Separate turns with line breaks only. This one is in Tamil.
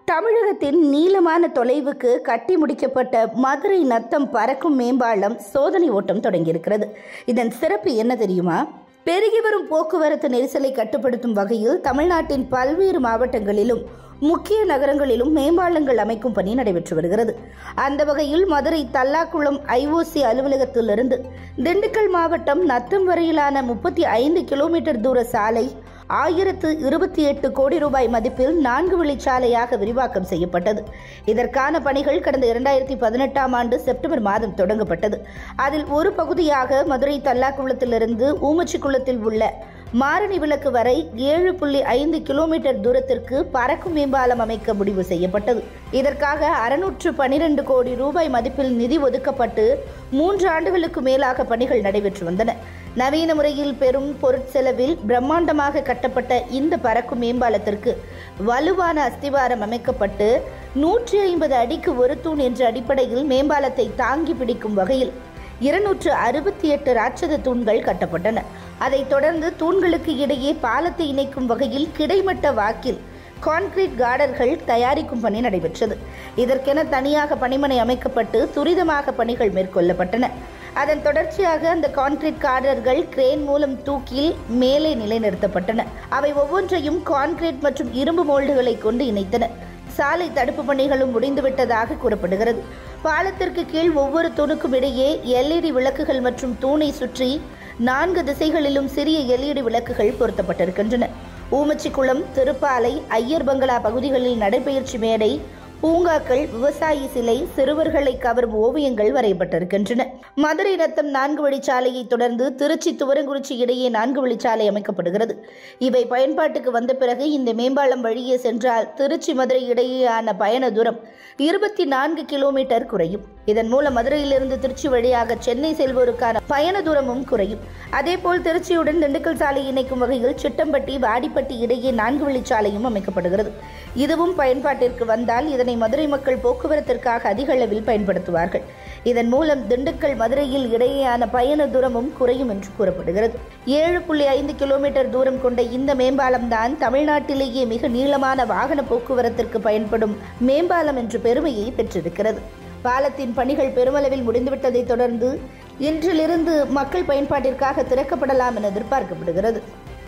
தமிழகத்தின் நீளமான தொலைவுக்கு கட்டி முடிக்கப்பட்ட மதுரை நத்தம் பறக்கும் மேம்பாலம் சோதனை ஓட்டம் தொடங்கியிருக்கிறது இதன் சிறப்பு என்ன தெரியுமா பெருகி வரும் போக்குவரத்து நெரிசலை கட்டுப்படுத்தும் வகையில் தமிழ்நாட்டின் பல்வேறு மாவட்டங்களிலும் முக்கிய நகரங்களிலும் மேம்பாலங்கள் அமைக்கும் பணி நடைபெற்று வருகிறது அந்த வகையில் மதுரை தல்லாக்குளம் ஐஓசி அலுவலகத்திலிருந்து திண்டுக்கல் மாவட்டம் நத்தம் வரையிலான முப்பத்தி ஐந்து கிலோமீட்டர் தூர சாலை ஆயிரத்து இருபத்தி எட்டு கோடி ரூபாய் மதிப்பில் நான்கு வழிச்சாலையாக விரிவாக்கம் செய்யப்பட்டது இதற்கான பணிகள் கடந்த இரண்டாயிரத்தி பதினெட்டாம் ஆண்டு செப்டம்பர் மாதம் தொடங்கப்பட்டது அதில் ஒரு பகுதியாக மதுரை தல்லாக்குளத்திலிருந்து ஊமச்சிக்குளத்தில் உள்ள மாரணி விளக்கு வரை ஏழு புள்ளி ஐந்து கிலோமீட்டர் தூரத்திற்கு பறக்கும் மேம்பாலம் அமைக்க முடிவு செய்யப்பட்டது இதற்காக அறுநூற்று பனிரெண்டு கோடி ரூபாய் மதிப்பில் நிதி ஒதுக்கப்பட்டு மூன்று ஆண்டுகளுக்கு மேலாக பணிகள் நடைபெற்று வந்தன நவீன முறையில் பெரும் பொருட்செலவில் பிரம்மாண்டமாக கட்டப்பட்ட இந்த பறக்கும் மேம்பாலத்திற்கு வலுவான அஸ்திவாரம் அமைக்கப்பட்டு நூற்றி ஐம்பது அடிக்கு ஒரு தூண் என்ற அடிப்படையில் மேம்பாலத்தை தாங்கி பிடிக்கும் வகையில் இருநூற்று அறுபத்தி எட்டு ராட்சத தூண்கள் கட்டப்பட்டன அதைத் தொடர்ந்து தூண்களுக்கு இடையே பாலத்தை இணைக்கும் வகையில் கிடைமட்ட வாக்கில் கான்கிரீட் கார்டர்கள் தயாரிக்கும் பணி நடைபெற்றது இதற்கென தனியாக பணிமனை அமைக்கப்பட்டு துரிதமாக பணிகள் மேற்கொள்ளப்பட்டன அதன் தொடர்ச்சியாக அந்த கான்கிரீட் கார்டர்கள் கிரேன் மூலம் தூக்கில் மேலே நிலைநிறுத்தப்பட்டன அவை ஒவ்வொன்றையும் கான்கிரீட் மற்றும் இரும்பு மோல்டுகளை கொண்டு இணைத்தன சாலை தடுப்பு பணிகளும் முடிந்துவிட்டதாக கூறப்படுகிறது பாலத்திற்கு கீழ் ஒவ்வொரு தூணுக்கும் இடையே எல்இடி விளக்குகள் மற்றும் தூணை சுற்றி நான்கு திசைகளிலும் சிறிய எல்இடி விளக்குகள் பொருத்தப்பட்டிருக்கின்றன ஊமச்சிக்குளம் திருப்பாலை ஐயர் பங்களா பகுதிகளில் நடைபயிற்சி மேடை பூங்காக்கள் விவசாயி சிலை சிறுவர்களை கவரும் ஓவியங்கள் வரையப்பட்டிருக்கின்றன மதுரை ரத்தம் நான்கு வழிச்சாலையை தொடர்ந்து திருச்சி துவரங்குறிச்சி இடையே நான்கு வழிச்சாலை அமைக்கப்படுகிறது இவை பயன்பாட்டுக்கு வந்த பிறகு இந்த மேம்பாலம் வழியே சென்றால் திருச்சி மதுரை இடையேயான பயண தூரம் இருபத்தி நான்கு கிலோமீட்டர் குறையும் இதன் மூலம் மதுரையிலிருந்து திருச்சி வழியாக சென்னை செல்வோருக்கான பயண தூரமும் குறையும் அதேபோல் திருச்சியுடன் திண்டுக்கல் சாலை இணைக்கும் வகையில் சிட்டம்பட்டி வாடிப்பட்டி இடையே நான்கு வழிச்சாலையும் அமைக்கப்படுகிறது இதுவும் பயன்பாட்டிற்கு வந்தால் இதனை மதுரை மக்கள் போக்குவரத்திற்காக அதிக அளவில் பயன்படுத்துவார்கள் இதன் மூலம் திண்டுக்கல் மதுரையில் இடையேயான பயண தூரமும் குறையும் என்று கூறப்படுகிறது ஏழு புள்ளி ஐந்து கிலோமீட்டர் தூரம் கொண்ட இந்த மேம்பாலம் தான் தமிழ்நாட்டிலேயே மிக நீளமான வாகன போக்குவரத்திற்கு பயன்படும் மேம்பாலம் என்ற பெருமையை பெற்றிருக்கிறது பாலத்தின் பணிகள் பெருமளவில் முடிந்துவிட்டதை தொடர்ந்து இன்றிலிருந்து மக்கள் பயன்பாட்டிற்காக திறக்கப்படலாம் என எதிர்பார்க்கப்படுகிறது